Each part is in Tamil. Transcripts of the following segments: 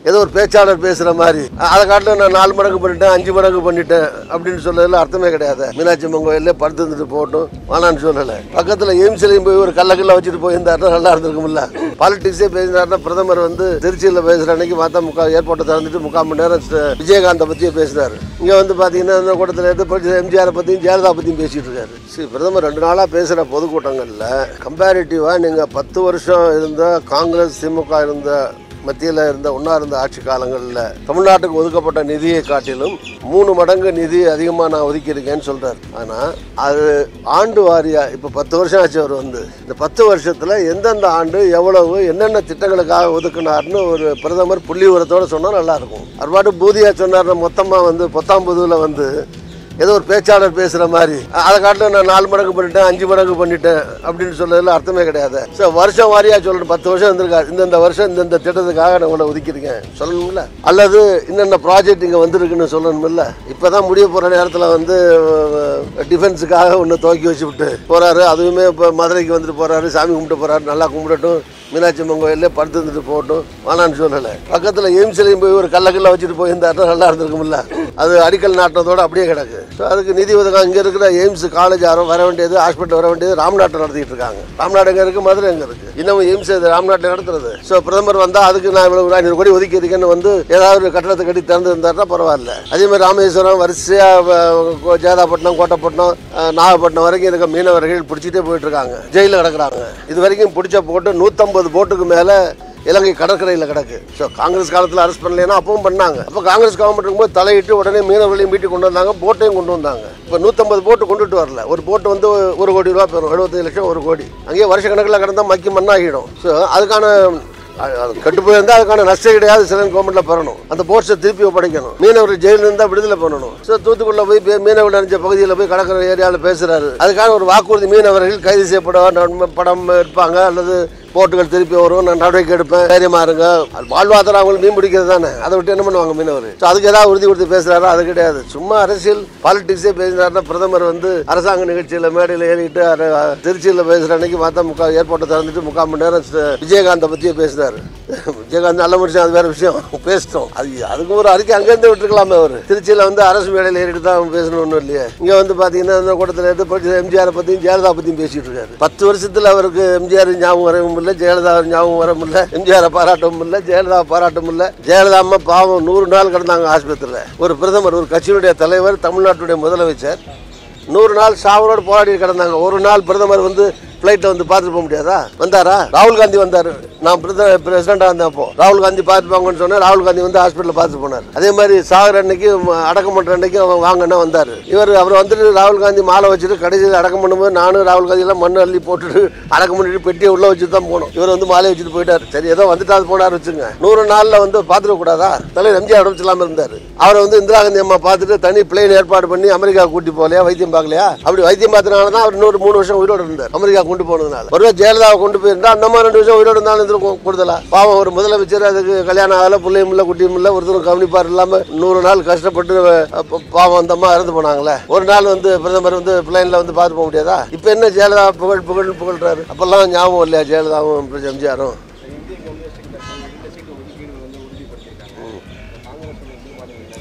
ஏதோ ஒரு பேச்சாளர் பேசுற மாதிரி அதை காட்டிலும் நான் நாலு மடங்கு பண்ணிட்டேன் அஞ்சு மடங்கு பண்ணிட்டேன் அப்படின்னு சொல்றதுல அர்த்தமே கிடையாது மீனாட்சி அம்மன் கோயிலே படுத்து இருந்துட்டு போகட்டும் வேணான்னு சொல்லலை பக்கத்தில் எய்ம்ஸ்லையும் போய் ஒரு கல்ல கல்ல வச்சுட்டு போயிருந்தாருன்னா நல்லா இருந்திருக்கும்ல பாலிடிக்ஸே பேசினாருன்னா பிரதமர் வந்து திருச்சியில் பேசுகிற அன்னைக்கு பார்த்தா முக்கா ஏர்போர்ட்டை திறந்துட்டு முக்கால் மணி நேரம் ச- விஜயகாந்தை பற்றியே பேசினார் இங்கே வந்து பார்த்தீங்கன்னா இந்த கூட்டத்தில் எடுத்து எம்ஜிஆரை பற்றியும் ஜெயலலிதா பற்றியும் பேசிட்டு இருக்காரு சரி பிரதமர் ரெண்டு நாளாக பேசுகிற பொதுக்கூட்டங்களில் கம்பேரிட்டிவாக நீங்கள் பத்து வருஷம் இருந்த காங்கிரஸ் திமுக இருந்த மத்தியில் இருந்த ஒன்றா இருந்த ஆட்சி காலங்களில் தமிழ்நாட்டுக்கு ஒதுக்கப்பட்ட நிதியை காட்டிலும் மூணு மடங்கு நிதி அதிகமாக நான் ஒதுக்கியிருக்கேன்னு சொல்கிறார் ஆனால் அது ஆண்டு வாரியாக இப்போ பத்து வருஷம் ஆச்சு அவர் வந்து இந்த பத்து வருஷத்தில் எந்தெந்த ஆண்டு எவ்வளவு என்னென்ன திட்டங்களுக்காக ஒதுக்குனார்னு ஒரு பிரதமர் புள்ளி உரத்தோடு சொன்னால் நல்லாயிருக்கும் அவர் பாட்டு பூதியா சொன்னார்னா மொத்தமாக வந்து பொத்தாம்புதுவில் வந்து ஏதோ ஒரு பேச்சாளர் பேசுற மாதிரி அதை காட்டிலும் நான் நாலு மடங்கு பண்ணிட்டேன் அஞ்சு மடங்கு பண்ணிட்டேன் அப்படின்னு சொல்றதுல அர்த்தமே கிடையாது ஸோ வருஷம் வாரியா சொல்லணும் பத்து வருஷம் இருந்திருக்காரு இந்தந்த வருஷம் இந்தந்த திட்டத்துக்காக நான் உங்களை ஒதுக்கியிருக்கேன் சொல்லணும்ல அல்லது இன்னென்ன ப்ராஜெக்ட் இங்கே வந்திருக்குன்னு சொல்லணும்ல இப்போதான் முடிய போகிற நேரத்தில் வந்து டிஃபென்ஸுக்காக ஒன்று துவக்கி வச்சு விட்டு போறாரு அதுவுமே இப்போ மதுரைக்கு வந்துட்டு போறாரு சாமி கும்பிட்டு போறாரு நல்லா கும்பிடட்டும் மீனாட்சி அம்மன் கோயிலே படுத்து இருந்துட்டு போகட்டும் வேணான்னு சொல்லலை பக்கத்தில் எய்ம்ஸ்லையும் போய் ஒரு கல்ல கல்ல வச்சுட்டு போயிருந்தாருன்னா நல்லா இருந்திருக்கும்ல அது அடிக்கல் நாட்டினதோட அப்படியே கிடக்கு ஸோ அதுக்கு நிதி உதகம் இங்கே இருக்கிற எய்ம்ஸ் காலேஜ் யாரும் வர வேண்டியது ஹாஸ்பிட்டல் வர வேண்டியது ராம்நாட்டில் நடத்திட்டு இருக்காங்க ராம்நாடு எங்கே இருக்குது மதுரை எங்கே இருக்குது இன்னும் எய்ம்ஸ் இது ராம்நாட்டில் நடத்துறது ஸோ பிரதமர் வந்தால் அதுக்கு நான் இவ்வளவு ஐநூறு கோடி ஒதுக்கி இருக்கேன்னு வந்து ஏதாவது ஒரு கட்டடத்தை கட்டி திறந்து இருந்தாருன்னா பரவாயில்ல அதே மாதிரி ராமேஸ்வரம் வரிசையாக ஜேதாப்பட்டினம் கோட்டைப்பட்டினம் அஹ், நாகப்பட்டினம் வரைக்கும் இருக்க மீனவர்கள் பிடிச்சிட்டே போயிட்டு இருக்காங்க ஜெயிலில் கிடக்குறாங்க இது வரைக்கும் பிடிச்ச போட்டு நூற்றம்பது போட்டுக்கு மேலே இலங்கை கடற்கரையில் கிடக்கு ஸோ காங்கிரஸ் காலத்தில் அரெஸ்ட் பண்ணலைன்னா அப்பவும் பண்ணாங்க அப்போ காங்கிரஸ் கவர்மெண்ட் இருக்கும்போது தலையிட்டு உடனே மீனவர்களையும் மீட்டி கொண்டு வந்தாங்க போட்டையும் கொண்டு வந்தாங்க இப்போ நூற்றம்பது போட்டு கொண்டுட்டு வரல ஒரு போட்டு வந்து ஒரு கோடி ரூபா பெறும் எழுபத்தஞ்சு லட்சம் ஒரு கோடி அங்கேயே வருஷ கணக்கில் கிடந்தா மக்கி மண்ணாகிடும் ஸோ அதுக்கான அது- அது கெட்டு போயிருந்தா அதுக்கான நஷ்டம் கிடையாது சிலன் கவர்மெண்ட்ல பெறணும் அந்த போர்ட்ஸை திருப்பி ஒப்படைக்கணும் மீனவர் ஜெயிலில் இருந்தால் விடுதலை பண்ணணும் ஸோ தூத்துக்குடியில் போய் பே- மீனவர் நிறைஞ்ச பகுதியில் போய் கடற்கரை ஏரியாவில் பேசுறாரு அதுக்கான ஒரு வாக்குறுதி மீனவர்கள் கைது செய்யப்பட நன்ம- படம் இருப்பாங்க அல்லது போட்டுகள் திருப்பி வரும் நான் நடவடிக்கை எடுப்பேன் தைரியமா இருங்க அது வாழ்வாதாரம் அவங்களுக்கு மீன் பிடிக்கிறது தானே அதை விட்டு என்ன பண்ணுவாங்க மீனவர் ஸோ அதுக்கு ஏதாவது உறுதி கொடுத்து பேசுறாரா அது கிடையாது சும்மா அரசியல் பாலிடிக்ஸே பேசினாருன்னா பிரதமர் வந்து அரசாங்க நிகழ்ச்சியில் மேடையில் ஏறிட்டு அர- திருச்சியில் பேசுகிற அன்னைக்கு பார்த்தா முக்கா ஏர்போர்ட்டை திறந்துட்டு முக்கால் மணி நேரம் ச- விஜயகாந்தை பற்றியே பேசினார் விஜயகாந்த் நல்ல மனுஷன் அது வேற விஷயம் பேசிட்டோம் அது அதுக்கு ஒரு அறிக்கை அங்கேருந்து விட்டுருக்கலாமே அவர் திருச்சியில் வந்து அரசு மேடையில் ஏறிட்டு தான் பேசணும் ஒன்றும் இல்லையே இங்கே வந்து பார்த்தீங்கன்னா இந்த கூட்டத்தில் எடுத்து படிச்ச எம்ஜிஆரை பற்றியும் ஜெயலலிதா பற்றியும் பேசிட்டு இருக்காரு பத்து வருஷத்தில் அவருக்கு எம்ஜிஆர் ஞாபகம் வரவும் இல்லை ஜெயலலிதா ஞாபகம் வரவும் இல்லை எம்ஜிஆரை பாராட்டவும் இல்லை ஜெயலலிதா பாராட்டவும் இல்லை ஜெயலலிதா அம்மா பாவம் நூறு நாள் கிடந்தாங்க ஆஸ்பத்திரியில் ஒரு பிரதமர் ஒரு கட்சியினுடைய தலைவர் தமிழ்நாட்டுடைய முதலமைச்சர் நூறு நாள் சாவரோடு போராடி கிடந்தாங்க ஒரு நாள் பிரதமர் வந்து ஃப்ளைட்டில் வந்து பார்த்துட்டு போக முடியாதா வந்தாரா ராகுல் காந்தி வந்தார் நான் பிரசிடண்டாக இருந்தேன் அப்போ ராகுல் காந்தி பார்த்துப்பாங்கன்னு சொன்னேன் ராகுல் காந்தி வந்து ஹாஸ்பிட்டலில் பார்த்துட்டு போனார் அதே மாதிரி சாகர் அன்னைக்கு ம- அடக்கம் பண்ணுற அன்னைக்கு அவன் வாங்கன்னா வந்தார் இவர் அவர் வந்துட்டு ராகுல் காந்தி மாலை வச்சுட்டு கடைசியில் அடக்கம் பண்ணும்போது நானும் ராகுல் காந்தி எல்லாம் மண் அள்ளி போட்டுட்டு அடக்கம் பண்ணிட்டு பெட்டியை உள்ள வச்சுட்டு தான் போனோம் இவர் வந்து மாலை வச்சுட்டு போயிட்டார் சரி ஏதோ வந்துட்டு அது போனார் வச்சுங்க நூறு நாளில் வந்து பார்த்துக்க கூடாதா தலைவர் எம்ஜிஆர் உடம்பு இல்லாமல் இருந்தார் அவரை வந்து இந்திரா காந்தி அம்மா பார்த்துட்டு தனி பிளேன் ஏற்பாடு பண்ணி அமெரிக்கா கூட்டி போகலையா வைத்தியம் பார்க்கலையா அப்படி வைத்தியம் பார்த்தனால தான் அவர் இன்னொரு மூணு வருஷம் உயிரோடு இருந்தார் அமெரிக்கா கொண்டு போனதுனால ஒருவே ஜெயலலிதாவை கொண்டு போயிருந்தா அந்த மாதிரி ரெண்டு வருஷம் உயிரோடு இருந்தாலும் இருந்திருக்கும் கூடுதலா பாவம் ஒரு முதலமைச்சர் அதுக்கு கல்யாணம் ஆகல பிள்ளையும் இல்லை குட்டியும் இல்லை ஒருத்தரும் கவனிப்பார் இல்லாம நூறு நாள் கஷ்டப்பட்டு அஹ், ப- பாவம் அந்த அம்மா இறந்து போனாங்களே ஒரு நாள் வந்து பிரதமர் வந்து பிளைன்ல வந்து பார்த்து போக முடியாதா இப்போ என்ன ஜெயலலிதா புகழ் புகழ் புகழ்றாரு அப்பெல்லாம் ஞாபகம் இல்லையா ஜெயலலிதாவும் எம்ஜிஆரும் இந்திய கம்யூனிஸ்ட் கட்சி இந்த சீட்டு ஒதுக்கீடு வந்து உறுதிப்படுத்தியிருக்காங்க காங்கிரஸ் வந்து எப்படி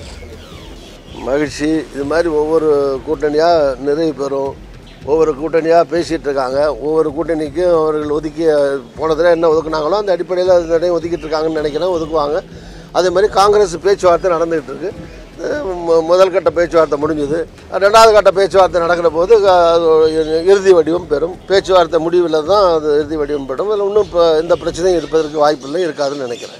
பாருங்க மகிழ்ச்சி இது மாதிரி ஒவ்வொரு கூட்டணியாக நிறைவு பெறும் ஒவ்வொரு கூட்டணியாக பேசிகிட்டு இருக்காங்க ஒவ்வொரு கூட்டணிக்கும் அவர்கள் ஒதுக்கி போன தடவை என்ன ஒதுக்குனாங்களோ அந்த அடிப்படையில் அது நிறைய ஒதுக்கிட்டு இருக்காங்கன்னு நினைக்கிறேன் ஒதுக்குவாங்க அதே மாதிரி காங்கிரஸ் பேச்சுவார்த்தை நடந்துகிட்டு இருக்கு அஹ் மு- முதல் கட்ட பேச்சுவார்த்தை முடிஞ்சது ரெண்டாவது கட்ட பேச்சுவார்த்தை நடக்கிற போது அஹ், அது ஒரு இறுதி வடிவம் பெறும் பேச்சுவார்த்தை முடிவில் தான் அது இறுதி வடிவம் பெறும் அதில் ஒன்றும் இப்போ எந்த பிரச்சனையும் இருப்பதற்கு வாய்ப்பில்லை இருக்காதுன்னு நினைக்கிறேன்